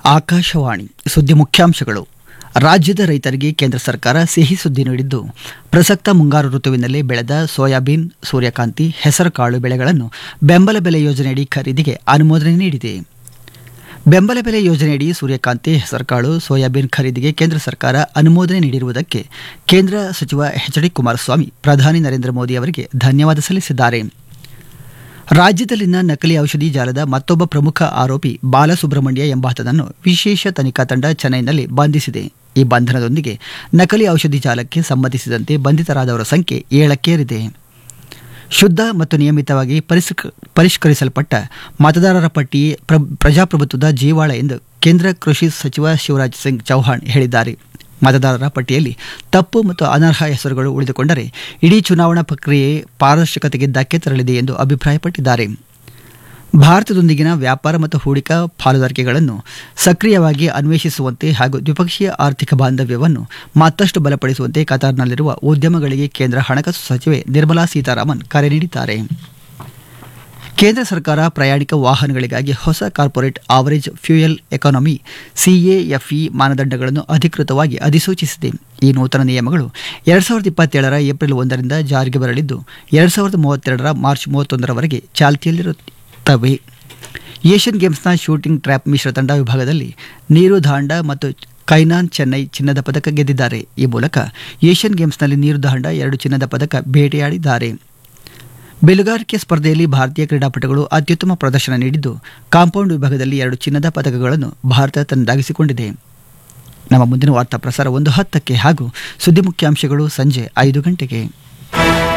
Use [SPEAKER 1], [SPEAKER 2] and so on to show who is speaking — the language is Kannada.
[SPEAKER 1] ಆಕಾಶವಾಣಿ ಸುದ್ದಿ ಮುಖ್ಯಾಂಶಗಳು ರಾಜ್ಯದ ರೈತರಿಗೆ ಕೇಂದ್ರ ಸರ್ಕಾರ ಸಿಹಿ ಸುದ್ದಿ ನೀಡಿದ್ದು ಪ್ರಸಕ್ತ ಮುಂಗಾರು ಋತುವಿನಲ್ಲಿ ಬೆಳೆದ ಸೋಯಾಬೀನ್ ಸೂರ್ಯಕಾಂತಿ ಹೆಸರುಕಾಳು ಬೆಳೆಗಳನ್ನು ಬೆಂಬಲ ಬೆಲೆ ಯೋಜನೆಯಡಿ ಖರೀದಿಗೆ ಅನುಮೋದನೆ ನೀಡಿದೆ ಬೆಂಬಲ ಬೆಲೆ ಯೋಜನೆಯಡಿ ಸೂರ್ಯಕಾಂತಿ ಹೆಸರುಕಾಳು ಸೋಯಾಬೀನ್ ಖರೀದಿಗೆ ಕೇಂದ್ರ ಸರ್ಕಾರ ಅನುಮೋದನೆ ನೀಡಿರುವುದಕ್ಕೆ ಕೇಂದ್ರ ಸಚಿವ ಎಚ್ ಡಿ ಕುಮಾರಸ್ವಾಮಿ ಪ್ರಧಾನಿ ನರೇಂದ್ರ ಮೋದಿ ಅವರಿಗೆ ಧನ್ಯವಾದ ಸಲ್ಲಿಸಿದ್ದಾರೆ ರಾಜ್ಯದಲ್ಲಿನ ನಕಲಿ ಔಷಧಿ ಜಾಲದ ಮತ್ತೊಬ್ಬ ಪ್ರಮುಖ ಆರೋಪಿ ಬಾಲಸುಬ್ರಹ್ಮಣ್ಯ ಎಂಬಾತನನ್ನು ವಿಶೇಷ ತನಿಖಾ ತಂಡ ಚೆನ್ನೈನಲ್ಲಿ ಬಂಧಿಸಿದೆ ಈ ಬಂಧನದೊಂದಿಗೆ ನಕಲಿ ಔಷಧಿ ಜಾಲಕ್ಕೆ ಸಂಬಂಧಿಸಿದಂತೆ ಬಂಧಿತರಾದವರ ಸಂಖ್ಯೆ ಏಳಕ್ಕೇರಿದೆ ಶುದ್ಧ ಮತ್ತು ನಿಯಮಿತವಾಗಿ ಪರಿಷ್ಕ- ಪರಿಷ್ಕರಿಸಲ್ಪಟ್ಟ ಮತದಾರರ ಪಟ್ಟಿ ಪ್ರ- ಪ್ರಜಾಪ್ರಭುತ್ವದ ಜೀವಾಳ ಎಂದು ಕೇಂದ್ರ ಕೃಷಿ ಸಚಿವ ಶಿವರಾಜ್ ಸಿಂಗ್ ಚೌಹಾಣ್ ಹೇಳಿದ್ದಾರೆ ಮತದಾರರ ಪಟ್ಟಿಯಲ್ಲಿ ತಪ್ಪು ಮತ್ತು ಅನರ್ಹ ಹೆಸರುಗಳು ಉಳಿದುಕೊಂಡರೆ ಇಡೀ ಚುನಾವಣಾ ಪ್ರಕ್ರಿಯೆ ಪಾರದರ್ಶಕತೆಗೆ ಧಕ್ಕೆ ತರಲಿದೆ ಎಂದು ಅಭಿಪ್ರಾಯಪಟ್ಟಿದ್ದಾರೆ ಭಾರತದೊಂದಿಗಿನ ವ್ಯಾಪಾರ ಮತ್ತು ಹೂಡಿಕಾ ಪಾಲುದಾರಿಕೆಗಳನ್ನು ಸಕ್ರಿಯವಾಗಿ ಅನ್ವೇಷಿಸುವಂತೆ ಹಾಗೂ ದ್ವಿಪಕ್ಷೀಯ ಆರ್ಥಿಕ ಬಾಂಧವ್ಯವನ್ನು ಮತ್ತಷ್ಟು ಬಲಪಡಿಸುವಂತೆ ಕತಾರ್ನಲ್ಲಿರುವ ಉದ್ಯಮಗಳಿಗೆ ಕೇಂದ್ರ ಹಣಕಾಸು ಸಚಿವೆ ನಿರ್ಮಲಾ ಸೀತಾರಾಮನ್ ಕರೆ ನೀಡಿದ್ದಾರೆ ಕೇಂದ್ರ ಸರ್ಕಾರ ಪ್ರಯಾಣಿಕ ವಾಹನಗಳಿಗಾಗಿ ಹೊಸ corporate average fuel economy CAFE ಮಾನದಂಡಗಳನ್ನು ಅಧಿಕೃತವಾಗಿ ಅಧಿಸೂಚಿಸಿದೆ ಈ ನೂತನ ನಿಯಮಗಳು ಎರಡ್ ಸಾವಿರದ ಇಪ್ಪತ್ತೇಳರ ಏಪ್ರಿಲ್ ಒಂದರಿಂದ ಜಾರಿಗೆ ಬರಲಿದ್ದು ಎರಡ್ ಸಾವಿರದ ಮೂವತ್ತೆರಡರ ಮಾರ್ಚ್ ಮೂವತ್ತೊಂದರವರೆಗೆ ಚಾಲ್ತಿಯಲ್ಲಿರುತ್ತವೆ ಏಷ್ಯನ್ ಗೇಮ್ಸ್ನ ಶೂಟಿಂಗ್ ಟ್ರ್ಯಾಪ್ ಮಿಶ್ರ ತಂಡ ವಿಭಾಗದಲ್ಲಿ ನೀರು ದಾಂಡ ಮತ್ತು ಕೈನಾನ್ ಚೆನ್ನೈ ಚಿನ್ನದ ಪದಕ ಗೆದ್ದಿದ್ದಾರೆ ಈ ಮೂಲಕ ಏಷ್ಯನ್ ಗೇಮ್ಸ್ನಲ್ಲಿ ನೀರು ದಾಂಡ ಎರಡು ಚಿನ್ನದ ಪದಕ ಬೇಟೆಯಾಡಿದ್ದಾರೆ ಬೆಲುಗಾರಿಕೆ ಸ್ಪರ್ಧೆಯಲ್ಲಿ ಭಾರತೀಯ ಕ್ರೀಡಾಪಟುಗಳು ಅತ್ಯುತ್ತಮ ಪ್ರದರ್ಶನ ನೀಡಿದ್ದು ಕಾಂಪೌಂಡ್ ವಿಭಾಗದಲ್ಲಿ ಎರಡು ಚಿನ್ನದ ಪದಕಗಳನ್ನು ಭಾರತ ತನ್ನದಾಗಿಸಿಕೊಂಡಿದೆ ನಮ್ಮ ಮುಂದಿನ ವಾರ್ತಾ ಪ್ರಸಾರ ಒಂದು ಹತ್ತಕ್ಕೆ ಹಾಗೂ ಸುದ್ದಿ ಮುಖ್ಯಾಂಶಗಳು ಸಂಜೆ ಐದು ಗಂಟೆಗೆ